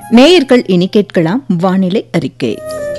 நேயர்கள் இனி கேட்கலாம் வானிலை அறிக்கை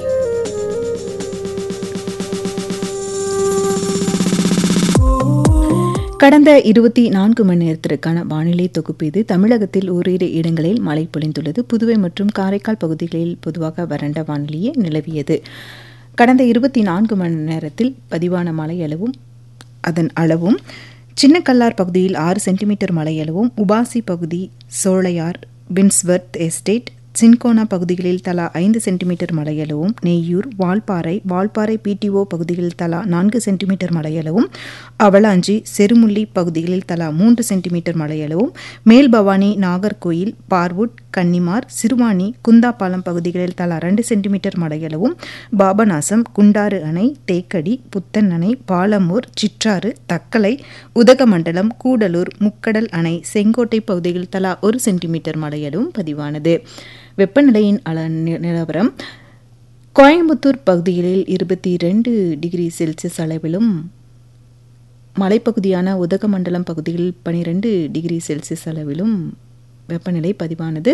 கடந்த இருபத்தி நான்கு மணி நேரத்திற்கான வானிலை தொகுப்பு இது தமிழகத்தில் ஓரிரு இடங்களில் மழை பொழிந்துள்ளது புதுவை மற்றும் காரைக்கால் பகுதிகளில் பொதுவாக வறண்ட வானிலையே நிலவியது கடந்த இருபத்தி நான்கு மணி நேரத்தில் பதிவான மழை அளவும் அதன் அளவும் சின்னக்கல்லார் பகுதியில் ஆறு சென்டிமீட்டர் மழையளவும் உபாசி பகுதி சோழையார் பின்ஸ்வர்த் எஸ்டேட் சின்கோனா பகுதிகளில் தலா ஐந்து சென்டிமீட்டர் மழையளவும் நெய்யூர் வால்பாறை வால்பாறை பிடிஓ பகுதிகளில் தலா நான்கு சென்டிமீட்டர் மழையளவும் அவலாஞ்சி செருமுள்ளி பகுதிகளில் தலா மூன்று சென்டிமீட்டர் மழையளவும் மேல்பவானி நாகர்கோயில் பார்வுட் கன்னிமார் சிறுவாணி குந்தாப்பாலம் பகுதிகளில் தலா ரெண்டு சென்டிமீட்டர் மழையளவும் பாபநாசம் குண்டாறு அணை தேக்கடி புத்தன் அணை பாலமூர் சிற்றாறு தக்கலை உதகமண்டலம் கூடலூர் முக்கடல் அணை செங்கோட்டை பகுதிகளில் தலா ஒரு சென்டிமீட்டர் மழையளவும் பதிவானது வெப்பநிலையின் அள நிலவரம் கோயம்புத்தூர் பகுதிகளில் இருபத்தி ரெண்டு டிகிரி செல்சியஸ் அளவிலும் மலைப்பகுதியான உதகமண்டலம் பகுதிகளில் பனிரெண்டு டிகிரி செல்சியஸ் அளவிலும் வெப்பநிலை பதிவானது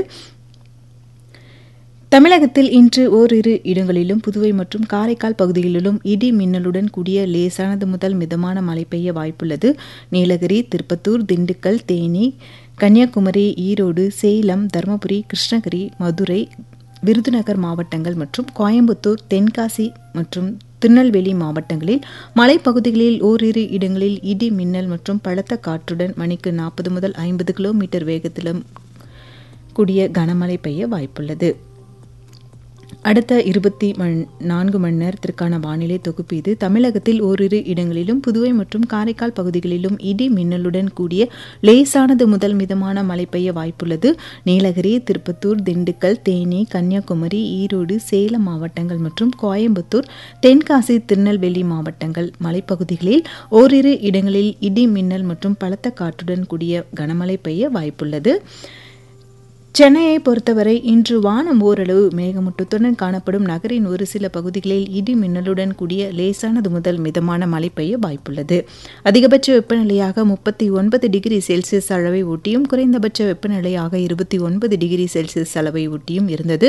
தமிழகத்தில் இன்று ஓரிரு இடங்களிலும் புதுவை மற்றும் காரைக்கால் பகுதிகளிலும் இடி மின்னலுடன் கூடிய லேசானது முதல் மிதமான மழை பெய்ய வாய்ப்புள்ளது நீலகிரி திருப்பத்தூர் திண்டுக்கல் தேனி கன்னியாகுமரி ஈரோடு சேலம் தருமபுரி கிருஷ்ணகிரி மதுரை விருதுநகர் மாவட்டங்கள் மற்றும் கோயம்புத்தூர் தென்காசி மற்றும் திருநெல்வேலி மாவட்டங்களில் மலைப்பகுதிகளில் ஓரிரு இடங்களில் இடி மின்னல் மற்றும் பலத்த காற்றுடன் மணிக்கு நாற்பது முதல் ஐம்பது கிலோமீட்டர் வேகத்திலும் கூடிய கனமழை பெய்ய வாய்ப்புள்ளது அடுத்த இருபத்தி மண் நான்கு மணி நேரத்திற்கான வானிலை தொகுப்பு இது தமிழகத்தில் ஓரிரு இடங்களிலும் புதுவை மற்றும் காரைக்கால் பகுதிகளிலும் இடி மின்னலுடன் கூடிய லேசானது முதல் மிதமான மழை பெய்ய வாய்ப்புள்ளது நீலகிரி திருப்பத்தூர் திண்டுக்கல் தேனி கன்னியாகுமரி ஈரோடு சேலம் மாவட்டங்கள் மற்றும் கோயம்புத்தூர் தென்காசி திருநெல்வேலி மாவட்டங்கள் மலைப்பகுதிகளில் ஓரிரு இடங்களில் இடி மின்னல் மற்றும் பலத்த காற்றுடன் கூடிய கனமழை பெய்ய வாய்ப்புள்ளது சென்னையை பொறுத்தவரை இன்று வானம் ஓரளவு மேகமூட்டத்துடன் காணப்படும் நகரின் ஒரு சில பகுதிகளில் இடி மின்னலுடன் கூடிய லேசானது முதல் மிதமான மழை பெய்ய வாய்ப்புள்ளது அதிகபட்ச வெப்பநிலையாக முப்பத்தி ஒன்பது டிகிரி செல்சியஸ் அளவை ஒட்டியும் குறைந்தபட்ச வெப்பநிலையாக இருபத்தி ஒன்பது டிகிரி செல்சியஸ் அளவை ஒட்டியும் இருந்தது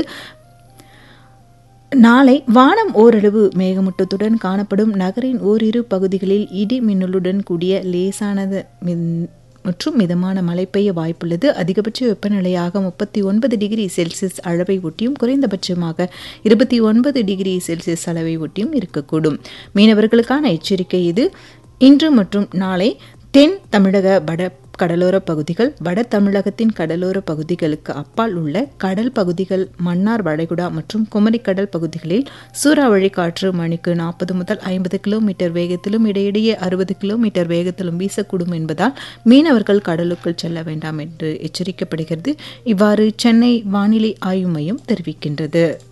நாளை வானம் ஓரளவு மேகமூட்டத்துடன் காணப்படும் நகரின் ஓரிரு பகுதிகளில் இடி மின்னலுடன் கூடிய லேசானது மற்றும் மிதமான மழை பெய்ய வாய்ப்புள்ளது அதிகபட்ச வெப்பநிலையாக முப்பத்தி ஒன்பது டிகிரி செல்சியஸ் அளவை ஒட்டியும் குறைந்தபட்சமாக இருபத்தி ஒன்பது டிகிரி செல்சியஸ் அளவை ஒட்டியும் இருக்கக்கூடும் மீனவர்களுக்கான எச்சரிக்கை இது இன்று மற்றும் நாளை தென் தமிழக வட கடலோர பகுதிகள் வட தமிழகத்தின் கடலோர பகுதிகளுக்கு அப்பால் உள்ள கடல் பகுதிகள் மன்னார் வளைகுடா மற்றும் குமரிக்கடல் பகுதிகளில் சூறாவளி காற்று மணிக்கு நாற்பது முதல் ஐம்பது கிலோமீட்டர் வேகத்திலும் இடையிடையே அறுபது கிலோமீட்டர் வேகத்திலும் வீசக்கூடும் என்பதால் மீனவர்கள் கடலுக்குள் செல்ல வேண்டாம் என்று எச்சரிக்கப்படுகிறது இவ்வாறு சென்னை வானிலை ஆய்வு மையம் தெரிவிக்கின்றது